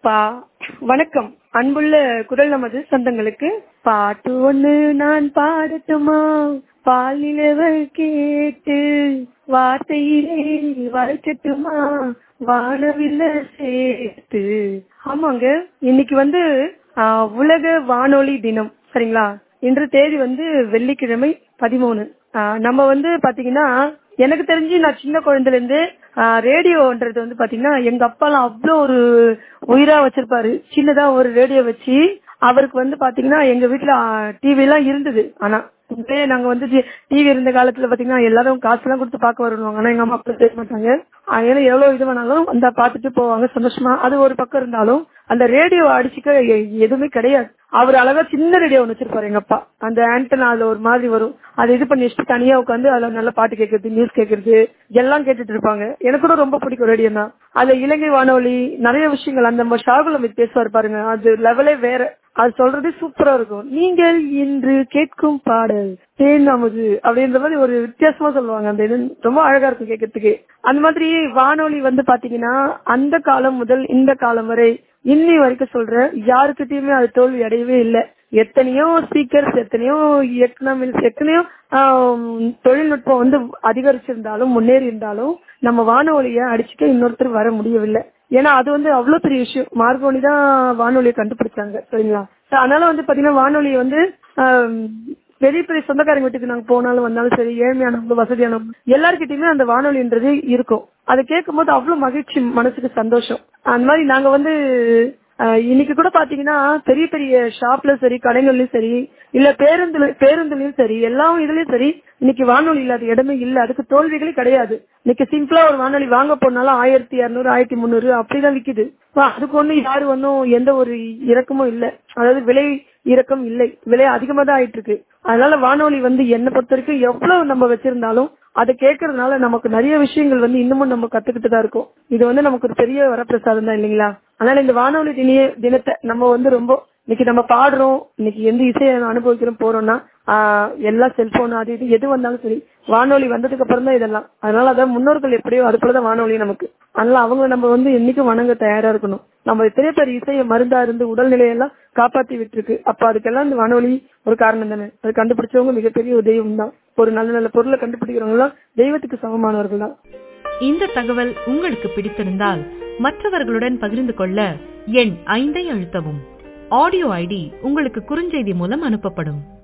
பா வணக்கம் அன்புள்ள குரல் நமது சொந்தங்களுக்கு பாட்டு ஒண்ணு நான் பாடட்டுமா பாலிலவர் கேட்டு வார்த்தையிலே வளைக்கட்டுமா வானவில்ல சேர்த்து ஆமாங்க இன்னைக்கு வந்து ஆஹ், உலக வானொலி தினம் சரிங்களா இன்று தேதி வந்து வெள்ளிக்கிழமை பதிமூணு ஆஹ், நம்ம வந்து பாத்தீங்கன்னா எனக்கு தெரிஞ்சு நான் சின்ன குழந்தைல இருந்து ஆஹ், ரேடியோன்றது வந்து பாத்தீங்கன்னா எங்க அப்பாலாம் அவ்வளோ ஒரு உயிரா வச்சிருப்பாரு சின்னதா ஒரு ரேடியோ வச்சு அவருக்கு வந்து பாத்தீங்கன்னா எங்க வீட்டுல டிவி எல்லாம் இருந்தது ஆனா உண்மையிலே நாங்க வந்து டிவி இருந்த காலத்துல பாத்தீங்கன்னா எல்லாரும் காசு எல்லாம் கொடுத்து பார்க்க வருவாங்க ஆனா எங்க அம்மா அப்பா பேச மாட்டாங்க அதனால எவ்வளவு இது வேணாலும் வந்தா பாத்துட்டு போவாங்க சந்தோஷமா அது ஒரு பக்கம் இருந்தாலும் அந்த ரேடியோ அடிச்சுக்க எ- எதுவுமே கிடையாது அவர் அழகா சின்ன ரேடியோ ஒன்று வச்சிருப்பாரு எங்க அப்பா அந்த ஆண்டனா அதுல ஒரு மாதிரி வரும் அதை இது பண்ணி வச்சுட்டு தனியா உட்காந்து அதுல நல்ல பாட்டு கேட்கறது நியூஸ் கேட்கறது எல்லாம் கேட்டுட்டு இருப்பாங்க எனக்கு கூட ரொம்ப பிடிக்கும் ரேடியோ தான் அதுல இலங்கை வானொலி நிறைய விஷயங்கள் அந்த நம்ம ஷாகுலம் பேசுவார் பாருங்க அது லெவலே வேற அது சொல்றதே சூப்பரா இருக்கும் நீங்கள் இன்று கேட்கும் பாடல் தேன் அமுது அப்படின்ற மாதிரி ஒரு வித்தியாசமா சொல்லுவாங்க அந்த இது ரொம்ப அழகா இருக்கும் கேட்கறதுக்கு அந்த மாதிரி வானொலி வந்து பாத்தீங்கன்னா அந்த காலம் முதல் இந்த காலம் வரை இன்னி வரைக்கும் சொல்றேன் யாருக்கிட்டயுமே அது தோல்வி அடையவே இல்லை எத்தனையோ ஸ்பீக்கர்ஸ் எத்தனையோ எக்கனாமிக்ஸ் எத்தனையோ ஆம், தொழில்நுட்பம் வந்து அதிகரிச்சிருந்தாலும் முன்னேறி இருந்தாலும் நம்ம வானொலியை அடிச்சுக்க இன்னொருத்தர் வர முடியவில்லை ஏன்னா அது வந்து அவ்வளவு பெரிய விஷயம் மார்கோனி தான் வானொலியை கண்டுபிடிச்சாங்க சரிங்களா So, அதனால வந்து பாத்தீங்கன்னா வானொலியை வந்து ஆம், பெரிய பெரிய சொந்தக்காரங்க வீட்டுக்கு நாங்க போனாலும் வந்தாலும் சரி ஏழ்மையானவங்க வசதியானவங்க எல்லார்கிட்டயுமே அந்த வானொலின்றது இருக்கும் அதை கேட்கும் போது அவ்வளவு மகிழ்ச்சி மனசுக்கு சந்தோஷம் அந்த மாதிரி நாங்க வந்து அஹ், இன்னைக்கு கூட பாத்தீங்கன்னா பெரிய பெரிய ஷாப்ல சரி கடைகள்லயும் சரி இல்ல பேருந்துல பேருந்துலயும் சரி எல்லா இதுலயும் சரி இன்னைக்கு வானொலி இல்லாத இடமே இல்ல அதுக்கு தோல்விகளே கிடையாது இன்னைக்கு சிம்பிளா ஒரு வானொலி வாங்க போனாலும் ஆயிரத்தி இருநூறு ஆயிரத்தி முந்நூறு அப்படிதான் விக்குது வா, அதுக்கு ஒண்ணும் யாரு ஒன்னும் எந்த ஒரு இறக்கமும் இல்ல அதாவது விலை இறக்கம் இல்லை விலை அதிகமா தான் ஆயிட்டு இருக்கு அதனால வானொலி வந்து என்ன பொறுத்த வரைக்கும் எவ்வளவு நம்ம வச்சிருந்தாலும் அதை கேட்கறதுனால நமக்கு நிறைய விஷயங்கள் வந்து இன்னமும் நம்ம கத்துக்கிட்டு தான் இருக்கோம் இது வந்து நமக்கு ஒரு பெரிய வரப்பிரசாதம் தான் இல்லைங்களா அதனால இந்த வானொலி தினிய தினத்தை நம்ம வந்து ரொம்ப இன்னைக்கு நம்ம பாடுறோம் இன்னைக்கு எந்த இசையை அனுபவிக்கிறோம் போறோம்னா ஆஹ் எல்லா செல்போன் அது இது எது வந்தாலும் சரி வானொலி வந்ததுக்கு அப்புறம் தான் இதெல்லாம் அதனால அதான் முன்னோர்கள் எப்படியோ அது போலதான் வானொலி நமக்கு அதனால அவங்க நம்ம வந்து என்னைக்கும் வணங்க தயாரா இருக்கணும் நம்ம எத்தனை பேர் இசையை மருந்தா இருந்து உடல்நிலையெல்லாம் காப்பாத்தி விட்டுருக்கு அப்ப அதுக்கெல்லாம் இந்த வானொலி ஒரு காரணம் தானே அது கண்டுபிடிச்சவங்க மிகப்பெரிய உதயம் தான் ஒரு நல்ல நல்ல பொருளை கண்டுபிடிக்கிறவங்க எல்லாம் தெய்வத்துக்கு சமமானவர்கள் தான் இந்த தகவல் உங்களுக்கு பிடித்திருந்தால் மற்றவர்களுடன் பகிர்ந்து கொள்ள எண் ஐந்தை அழுத்தவும் ஆடியோ ஐடி உங்களுக்கு குறுஞ்செய்தி மூலம் அனுப்பப்படும்